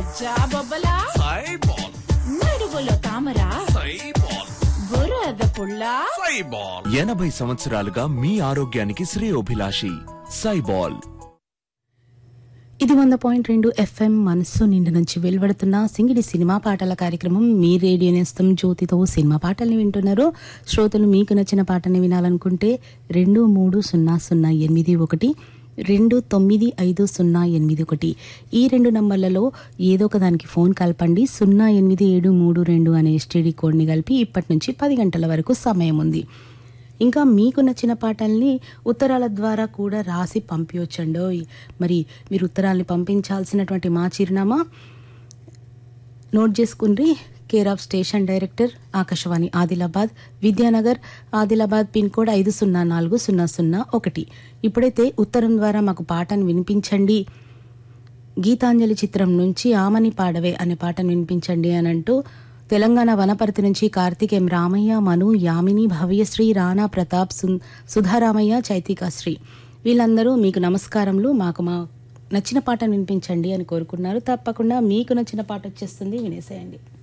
జాబొబ్బలా సైబాల్ నడువులో తామర సైబాల్ బురద పుల్ల సైబాల్ ఎనభై సంవత్సరాలుగా మీ ఆరోగ్యానికి శ్రేయోభిలాషి సైబాల్ ఇది వంద పాయింట్ రెండు ఎఫ్ఎం మనస్సు నిండు నుంచి వెలువడుతున్న సింగిడి సినిమా పాటల కార్యక్రమం మీ రేడియో నేస్తం జ్యోతితో సినిమా పాటల్ని వింటున్నారు శ్రోతలు మీకు నచ్చిన పాటని వినాలనుకుంటే రెండు మూడు సున్నా సున్నా ఎనిమిది ఒకటి రెండు తొమ్మిది ఐదు సున్నా ఎనిమిది ఒకటి ఈ రెండు నంబర్లలో ఏదో ఒక దానికి ఫోన్ కలపండి సున్నా ఎనిమిది ఏడు మూడు రెండు అనే ఎస్టీడీ కోడ్ని కలిపి ఇప్పటి నుంచి పది గంటల వరకు సమయం ఉంది ఇంకా మీకు నచ్చిన పాటల్ని ఉత్తరాల ద్వారా కూడా రాసి పంపించండి మరి మీరు ఉత్తరాల్ని పంపించాల్సినటువంటి మా చిరునామా నోట్ చేసుకుండ్రి care of station director Akashvani Adilabad Vidyanagar Adilabad pin code ఐదు సున్నా నాలుగు సున్నా సున్నా ఒకటి ఇప్పుడైతే ఉత్తరం ద్వారా మాకు పాటను వినిపించండి గీతాంజలి చిత్రం నుంచి ఆమని పాడవే అనే పాటను వినిపించండి అని అంటూ తెలంగాణ వనపర్తి నుంచి కార్తిక్ ఎం రామయ్య మను యామిని భవ్యశ్రీ రాణా ప్రతాప్ సున్- సుధారామయ్య చైతికాశ్రీ వీళ్ళందరూ మీకు నమస్కారములు మాకు మా నచ్చిన పాటను వినిపించండి అని కోరుకున్నారు తప్పకుండా మీకు నచ్చిన పాట వచ్చేస్తుంది వినేసేయండి